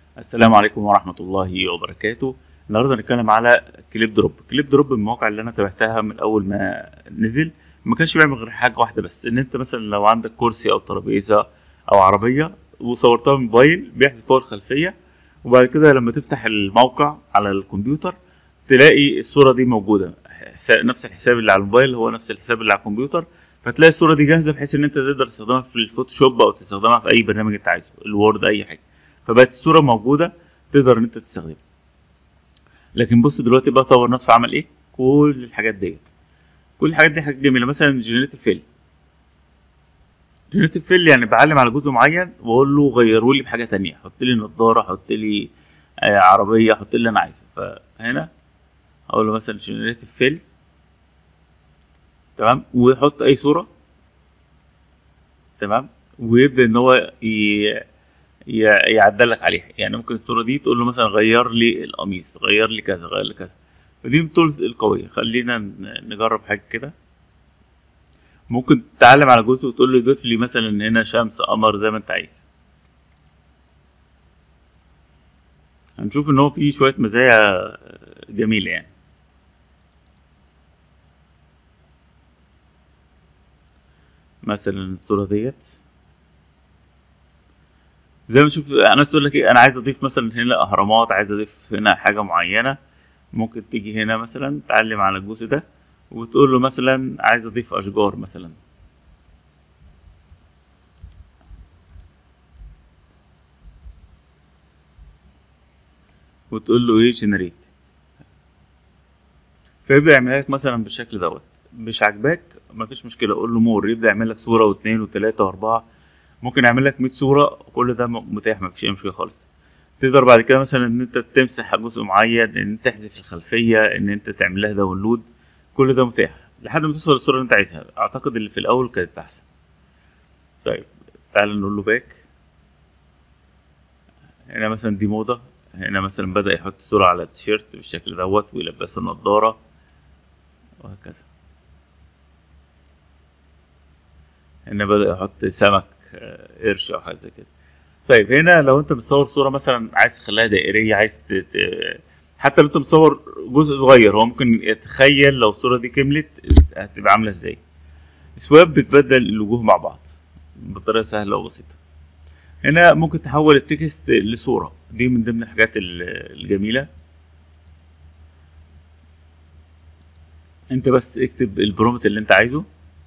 السلام عليكم ورحمة الله وبركاته النهارده هنتكلم على كليب دروب كليب دروب من المواقع اللي انا تابعتها من اول ما نزل ما كانش بيعمل غير حاجة واحدة بس ان انت مثلا لو عندك كرسي او ترابيزة او عربية وصورتها من موبايل بيحذف فوق الخلفية وبعد كده لما تفتح الموقع على الكمبيوتر تلاقي الصورة دي موجودة حساب- نفس الحساب اللي على الموبايل هو نفس الحساب اللي على الكمبيوتر فتلاقي الصورة دي جاهزة بحيث ان انت تقدر تستخدمها في الفوتوشوب او تستخدمها في اي برنامج انت عايزه الوورد اي حاجة فبقت الصورة موجودة تقدر ان انت تستخدمها لكن بص دلوقتي بقى طور نفسه عمل ايه كل الحاجات ديت كل الحاجات دي حاجات جميله مثلا جنريتيف فيل جنريتيف فيل يعني بعلم على جزء معين واقول له غيره لي بحاجه تانية حط لي نضاره حط لي آه، عربيه حط لي اللي انا عايزه فهنا اقول له مثلا جنريتيف فيل تمام ويحط اي صوره تمام ويبدا ان هو ي... ي- يعدل لك عليها يعني ممكن الصوره دي تقول له مثلا غير لي القميص غير لي كذا غير لي كذا فدي من التولز القويه خلينا ن- نجرب حاجه كده ممكن تعلم على جزء وتقول له ضيف لي مثلا هنا شمس قمر زي ما انت عايز هنشوف ان هو فيه شويه مزايا جميله يعني مثلا الصوره ديت زي ما تشوف انا تقول لك ايه انا عايز اضيف مثلا هنا اهرامات عايز اضيف هنا حاجه معينه ممكن تيجي هنا مثلا تعلم على الجزء ده وتقول له مثلا عايز اضيف اشجار مثلا وتقول له ايه جنريت فيبدا يعمل لك مثلا بالشكل دوت مش عاجباك مفيش مشكله قول له مور يبدا يعمل لك صوره واثنين وثلاثه واربعه ممكن يعمل لك 100 صوره كل ده م- متاح مفيش اي مشكله خالص تقدر بعد كده مثلا ان انت تمسح جزء معين ان انت تحذف الخلفيه ان انت تعمل لها داونلود كل ده متاح لحد ما توصل للصوره اللي انت عايزها اعتقد اللي في الاول كانت احسن طيب تعال نقول له باك هنا مثلا دي موضه هنا مثلا بدا يحط صوره على التيشيرت بالشكل دوت ويلبسه النضاره وهكذا هنا بدا يحط سمك آه، قرش او حاجه زي كده طيب هنا لو انت مصور صوره مثلا عايز تخليها دائريه عايز ت... ت... حتى لو انت مصور جزء صغير هو ممكن يتخيل لو الصوره دي كملت هتبقى عامله ازاي سواب بتبدل الوجوه مع بعض بطريقه سهله وبسيطه هنا ممكن تحول التكست لصوره دي من ضمن الحاجات ال- الجميله انت بس اكتب البرومت اللي انت عايزه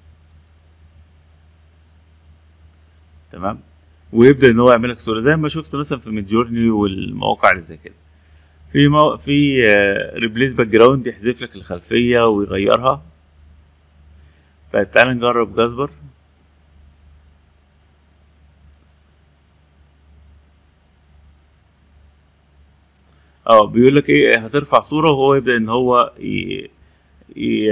تمام ويبدا ان هو يعمل لك صوره زي ما شفت مثلا في ميدجورني والمواقع اللي زي كده في مو... في ريبليس باك جراوند يحذف لك الخلفيه ويغيرها طيب تعال نجرب جاسبر اه بيقول لك ايه هترفع صوره وهو يبدا ان هو ي... ي...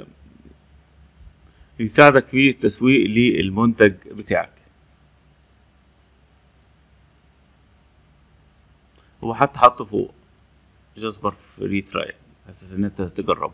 يساعدك في التسويق للمنتج بتاعك هو حتى حطه فوق جاسبر فري ترايل اساس ان انت تجربه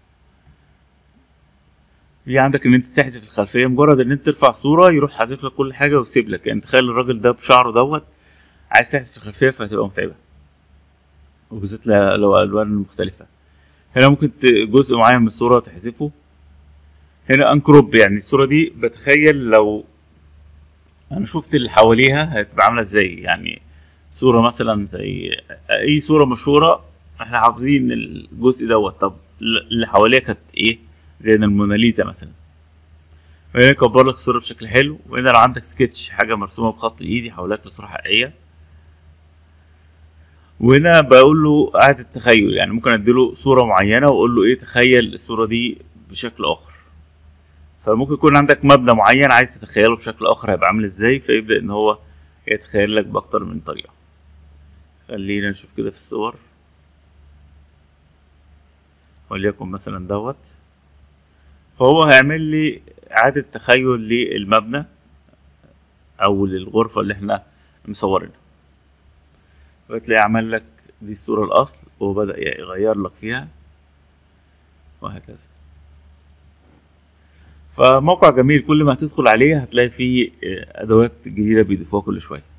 في عندك ان انت تحذف الخلفيه مجرد ان انت ترفع صوره يروح حذف لك كل حاجه ويسيب لك يعني تخيل الراجل ده بشعره دوت عايز تحذف الخلفيه فهتبقى متعبه وبالذات ل- لو الوان مختلفه هنا ممكن ت- جزء معين من الصوره تحذفه هنا انكروب يعني الصوره دي بتخيل لو انا شفت اللي حواليها هتبقى عامله ازاي يعني صوره مثلا زي اي صوره مشهوره احنا حافظين الجزء دوت طب اللي حواليها كانت ايه زي الموناليزا مثلا وهنا يكبر لك الصوره بشكل حلو وهنا لو عندك سكتش حاجه مرسومه بخط الايد يحولك لصوره حقيقيه وهنا بقول له اعاده تخيل يعني ممكن اديله صوره معينه واقول له ايه تخيل الصوره دي بشكل اخر فممكن يكون عندك مبنى معين عايز تتخيله بشكل اخر هيبقى عامل ازاي فيبدا ان هو يتخيل لك باكتر من طريقه خلينا نشوف كده في الصور وليكن مثلا دوت فهو هيعمل لي اعاده تخيل للمبنى او للغرفه اللي احنا مصورينها وتلاقي عمل لك دي الصوره الاصل وبدا يغير لك فيها وهكذا فموقع جميل كل ما هتدخل عليه هتلاقي فيه ادوات جديده بيضيفوها كل شويه